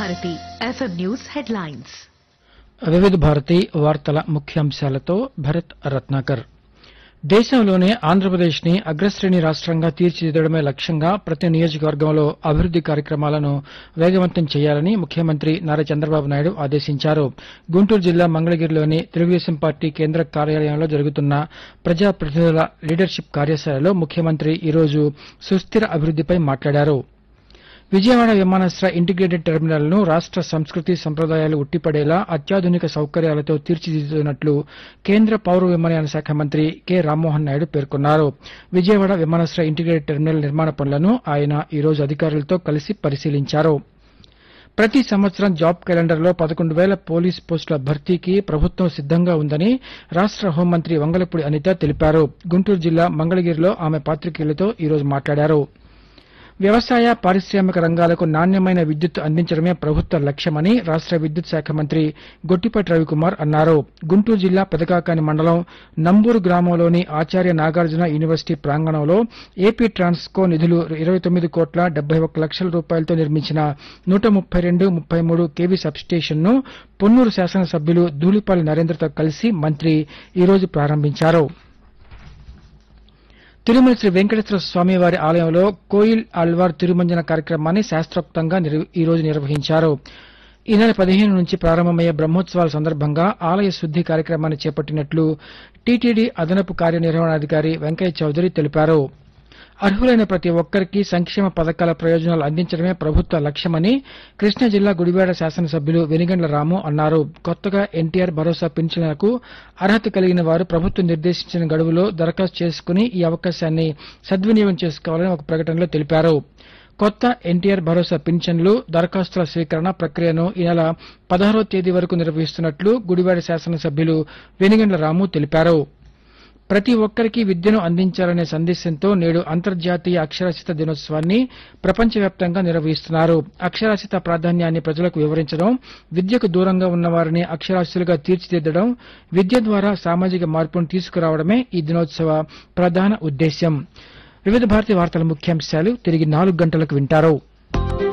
Bharati FM news headlines వివిధ భారతి వార్తల ముఖ్యాంశాలతో భరత్ రత్నాకర్ దేశంలోనే ఆంధ్రప్రదేశ్ ని అగ్రశ్రేణి రాష్ట్రంగా తీర్చిదిద్దడమే లక్ష్యంగా ప్రతి నియోజకవర్గంలో అభివృద్ది కార్యక్రమాలను వేగవంతం చేయాలని ముఖ్యమంత్రి నారా చంద్రబాబు నాయుడు ఆదేశించారు గుంటూరు జిల్లా మంగళగిరిలోని తెలుగుదేశం పార్టీ కేంద్ర కార్యాలయంలో జరుగుతున్న ప్రజాప్రతినిధుల లీడర్షిప్ కార్యశాలలో ముఖ్యమంత్రి ఈరోజు సుస్థిర అభివృద్దిపై మాట్లాడారు విజయవాడ విమానాశ్రయ ఇంటిగ్రేటెడ్ టెర్మినల్ ను రాష్ట సంస్కృతి సంప్రదాయాలు ఉట్టిపడేలా అత్యాధునిక సౌకర్యాలతో తీర్చిదిద్దుతున్నట్లు కేంద్ర పౌర విమానయాన శాఖ మంత్రి కె రామ్మోహన్ నాయుడు పేర్కొన్నారు విజయవాడ విమానాశ్రయ ఇంటిగ్రేటెడ్ టెర్మినల్ నిర్మాణ పనులను ఆయన ఈ రోజు అధికారులతో కలిసి పరిశీలించారు ప్రతి సంవత్సరం జాబ్ క్యాలెండర్లో పదకొండు వేల పోలీస్ పోస్టుల భర్తీకి ప్రభుత్వం సిద్దంగా ఉందని రాష్ట హోంమంత్రి వంగలపూడి అనిత తెలిపారు గుంటూరు జిల్లా మంగళగిరిలో ఆమె పాత్రికేయులతో ఈ రోజు మాట్లాడారు వ్యవసాయ పారిశ్రామిక రంగాలకు నాణ్యమైన విద్యుత్ అందించడమే ప్రభుత్వ లక్ష్యమని రాష్ట విద్యుత్ శాఖ మంత్రి గొట్టిపాటి రవికుమార్ అన్నారు గుంటూరు జిల్లా పెదకాకాని మండలం నంబూరు గ్రామంలోని ఆచార్య నాగార్జున యూనివర్సిటీ ప్రాంగణంలో ఏపీ ట్రాన్స్కో నిధులు ఇరవై తొమ్మిది కోట్ల డెబ్బై ఒక్క లక్షల రూపాయలతో నిర్మించిన నూట ముప్పై రెండు ముప్పై మూడు కేవీ సబ్స్టేషన్ ను పొన్నూరు శాసనసభ్యులు ధూళిపాలి నరేంద్రతో కలిసి మంత్రి ఈ రోజు ప్రారంభించారు తిరుమల శ్రీ వెంకటేశ్వర స్వామి వారి ఆలయంలో కోయిల్ ఆళ్వార్ తిరుమంజన కార్యక్రమాన్ని శాస్త్రోక్తంగా నిర్వ- ఈ రోజు నిర్వహించారు ఈ నెల పదిహేను నుంచి ప్రారంభమయ్యే బ్రహ్మోత్సవాల సందర్భంగా ఆలయ శుద్ది కార్యక్రమాన్ని చేపట్టినట్లు టీటీడీ అదనపు కార్యనిర్వహణాధికారి వెంకయ్య చౌదరి తెలిపారు అర్హులైన ప్రతి ఒక్కరికి సంక్షేమ పథకాల ప్రయోజనాలు అందించడమే ప్రభుత్వ లక్ష్యమని కృష్ణా జిల్లా గుడివాడ శాసనసభ్యులు వెనిగండ్ల రాము అన్నారు కొత్తగా ఎన్టీఆర్ భరోసా పింఛన్లకు అర్హత కలిగిన వారు ప్రభుత్వం నిర్దేశించిన గడువులో దరఖాస్తు చేసుకుని ఈ అవకాశాన్ని సద్వినియోగం చేసుకోవాలని ఒక ప్రకటనలో తెలిపారు కొత్త ఎన్టీఆర్ భరోసా పింఛన్లు దరఖాస్తుల స్వీకరణ ప్రక్రియను ఈ నెల పదహారో తేదీ వరకు నిర్వహిస్తున్నట్లు గుడివాడ శాసనసభ్యులు వెనిగండ్ల రాము తెలిపారు ప్రతి ఒక్కరికి విద్యను అందించాలనే సందేశంతో నేడు అంతర్జాతీయ అక్షరాస్యత దినోత్సవాన్ని ప్రపంచవ్యాప్తంగా నిర్వహిస్తున్నారు అక్షరాస్యత ప్రాధాన్యాన్ని ప్రజలకు వివరించడం విద్యకు దూరంగా ఉన్న వారిని అక్షరాస్యులుగా తీర్చిదిద్దడం విద్య ద్వారా సామాజిక మార్పును తీసుకురావడమే ఈ దినోత్సవ ప్రధాన ఉద్దేశ్యం వివిధ భారతి వార్తల ముఖ్యాంశాలు తిరిగి నాలుగు గంటలకు వింటారు